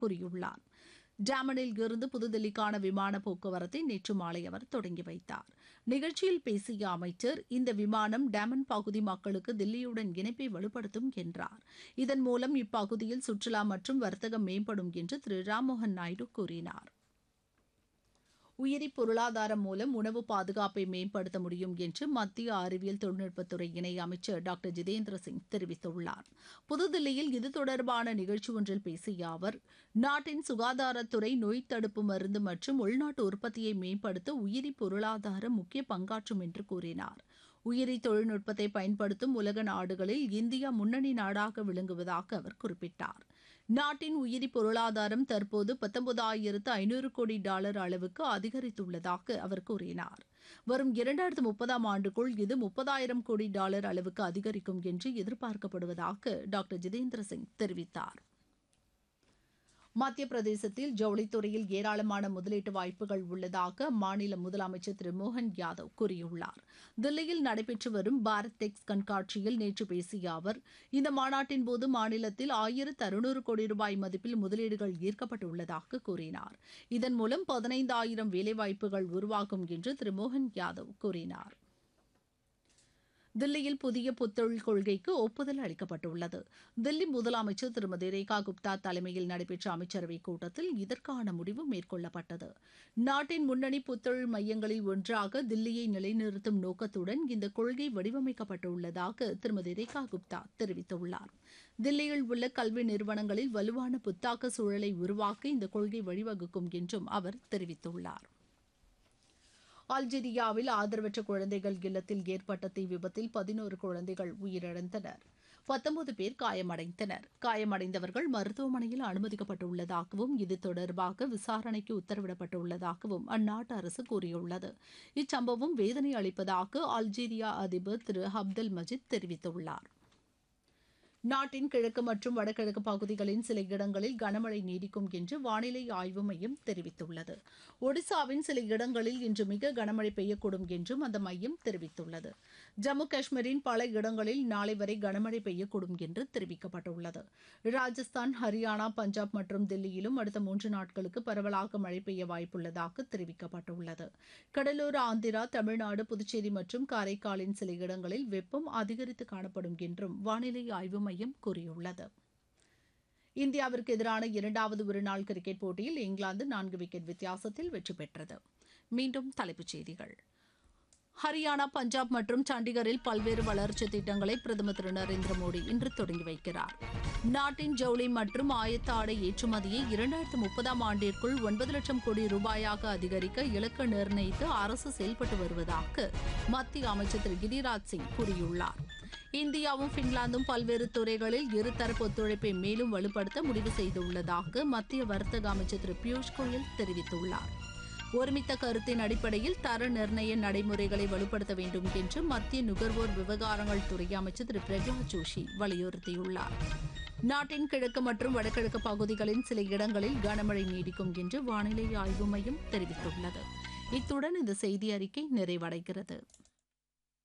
கூறியுள்ளார் டாமனில் இருந்து புதுதில்லிக்கான விமான போக்குவரத்தை நேற்று மாலை அவர் தொடங்கி வைத்தார் நிகழ்ச்சியில் பேசிய அமைச்சர் இந்த விமானம் டாமன் பகுதி மக்களுக்கு தில்லியுடன் இணைப்பை வலுப்படுத்தும் என்றார் இதன் மூலம் இப்பகுதியில் சுற்றுலா மற்றும் வர்த்தகம் மேம்படும் என்று திரு ராம்மோகன் நாயுடு கூறினார் உயிரி பொருளாதாரம் மூலம் உணவு பாதுகாப்பை மேம்படுத்த முடியும் என்று மத்திய அறிவியல் தொழில்நுட்பத்துறை இணை அமைச்சர் டாக்டர் ஜிதேந்திர சிங் தெரிவித்துள்ளார் புதுதில்லியில் இது தொடர்பான நிகழ்ச்சி ஒன்றில் பேசிய அவர் நாட்டின் சுகாதாரத்துறை நோய் தடுப்பு மருந்து மற்றும் உள்நாட்டு உற்பத்தியை மேம்படுத்த உயிரி பொருளாதாரம் முக்கிய பங்காற்றும் என்று கூறினார் உயிரி தொழில்நுட்பத்தை பயன்படுத்தும் உலக நாடுகளில் இந்தியா முன்னணி நாடாக விளங்குவதாக அவர் குறிப்பிட்டார் நாட்டின் உயிரி பொருளாதாரம் தற்போது பத்தொன்பதாயிரத்து ஐநூறு கோடி டாலர் அளவுக்கு அதிகரித்துள்ளதாக அவர் கூறினார் வரும் இரண்டாயிரத்து முப்பதாம் ஆண்டுக்குள் இது முப்பதாயிரம் கோடி டாலர் அளவுக்கு அதிகரிக்கும் என்று எதிர்பார்க்கப்படுவதாக டாக்டர் ஜிதேந்திர சிங் தெரிவித்தார் மத்திய பிரதேசத்தில் ஜவுளித்துறையில் ஏராளமான முதலீட்டு வாய்ப்புகள் உள்ளதாக அம்மாநில முதலமைச்சர் திரு மோகன் யாதவ் கூறியுள்ளார் தில்லியில் நடைபெற்று வரும் பாரத் டெக்ஸ் கண்காட்சியில் நேற்று பேசிய அவர் இந்த மாநாட்டின் போது மாநிலத்தில் ஆயிரத்து அறுநூறு கோடி ரூபாய் மதிப்பில் முதலீடுகள் ஈர்க்கப்பட்டுள்ளதாக கூறினார் இதன் மூலம் பதினைந்தாயிரம் வேலைவாய்ப்புகள் உருவாகும் என்று திரு மோகன் யாதவ் கூறினார் தில்லியில் புதிய புத்தொழில் கொள்கைக்கு ஒப்புதல் அளிக்கப்பட்டுள்ளது தில்லி முதலமைச்சர் திருமதி ரேகா குப்தா தலைமையில் நடைபெற்ற அமைச்சரவைக் கூட்டத்தில் இதற்கான முடிவு மேற்கொள்ளப்பட்டது நாட்டின் முன்னணி புத்தொழில் மையங்களில் ஒன்றாக தில்லியை நிலைநிறுத்தும் நோக்கத்துடன் இந்த கொள்கை வடிவமைக்கப்பட்டுள்ளதாக திருமதி ரேகா குப்தா தெரிவித்துள்ளார் தில்லியில் உள்ள கல்வி நிறுவனங்களில் வலுவான புத்தாக்க சூழலை உருவாக்க இந்த கொள்கை வழிவகுக்கும் என்றும் அவர் தெரிவித்துள்ளார் அல்ஜீரியாவில் ஆதரவற்ற குழந்தைகள் இல்லத்தில் ஏற்பட்ட தீ விபத்தில் பதினோரு குழந்தைகள் உயிரிழந்தனர் பத்தொன்பது பேர் காயமடைந்தனர் காயமடைந்தவர்கள் மருத்துவமனையில் அனுமதிக்கப்பட்டுள்ளதாகவும் இது தொடர்பாக விசாரணைக்கு உத்தரவிடப்பட்டுள்ளதாகவும் அந்நாட்டு அரசு கூறியுள்ளது இச்சம்பவம் வேதனை அளிப்பதாக அல்ஜீரியா அதிபர் திரு அப்தல் மஜித் தெரிவித்துள்ளார் நாட்டின் கிழக்கு மற்றும் வடகிழக்கு பகுதிகளின் சில இடங்களில் கனமழை நீடிக்கும் என்று வானிலை ஆய்வு மையம் தெரிவித்துள்ளது ஒடிசாவின் சில இடங்களில் இன்று மிக கனமழை பெய்யக்கூடும் என்றும் அந்த மையம் தெரிவித்துள்ளது ஜம்மு காஷ்மீரின் பல இடங்களில் நாளை வரை கனமழை பெய்யக்கூடும் என்று தெரிவிக்கப்பட்டுள்ளது ராஜஸ்தான் ஹரியானா பஞ்சாப் மற்றும் தில்லியிலும் அடுத்த மூன்று நாட்களுக்கு பரவலாக மழை பெய்ய வாய்ப்புள்ளதாக தெரிவிக்கப்பட்டுள்ளது கடலோர ஆந்திரா தமிழ்நாடு புதுச்சேரி மற்றும் காரைக்காலின் சில இடங்களில் வெப்பம் அதிகரித்து காணப்படும் என்றும் வானிலை ஆய்வு மையம் கூறியுள்ளது இந்தியாவிற்கு எதிரான இரண்டாவது ஒருநாள் கிரிக்கெட் போட்டியில் இங்கிலாந்து நான்கு விக்கெட் வித்தியாசத்தில் வெற்றி பெற்றது மீண்டும் தலைப்புச் செய்திகள் ஹரியானா பஞ்சாப் மற்றும் சண்டிகரில் பல்வேறு வளர்ச்சி திட்டங்களை பிரதமர் திரு நரேந்திர மோடி இன்று தொடங்கி வைக்கிறார் நாட்டின் ஜவுளி மற்றும் ஆயத்த ஆடை ஏற்றுமதியை இரண்டாயிரத்து முப்பதாம் ஆண்டிற்குள் ஒன்பது லட்சம் கோடி ரூபாயாக அதிகரிக்க இலக்கு நிர்ணயித்து அரசு செயல்பட்டு வருவதாக மத்திய அமைச்சர் திரு கிரிராஜ் சிங் கூறியுள்ளார் இந்தியாவும் பின்லாந்தும் பல்வேறு துறைகளில் இருதரப்பு ஒத்துழைப்பை மேலும் வலுப்படுத்த முடிவு செய்துள்ளதாக மத்திய வர்த்தக அமைச்சர் திரு பியூஷ் கோயல் தெரிவித்துள்ளார் ஒருமித்த கருத்தின் அடிப்படையில் தர நிர்ணய நடைமுறைகளை வலுப்படுத்த வேண்டும் என்று மத்திய நுகர்வோர் விவகாரங்கள் துறை அமைச்சர் திரு பிரகலாத் ஜோஷி வலியுறுத்தியுள்ளார் நாட்டின் கிழக்கு மற்றும் வடகிழக்கு பகுதிகளின் சில இடங்களில் கனமழை நீடிக்கும் என்று வானிலை ஆய்வு மையம் தெரிவித்துள்ளது இத்துடன் இந்த செய்தி அறிக்கை நிறைவடைகிறது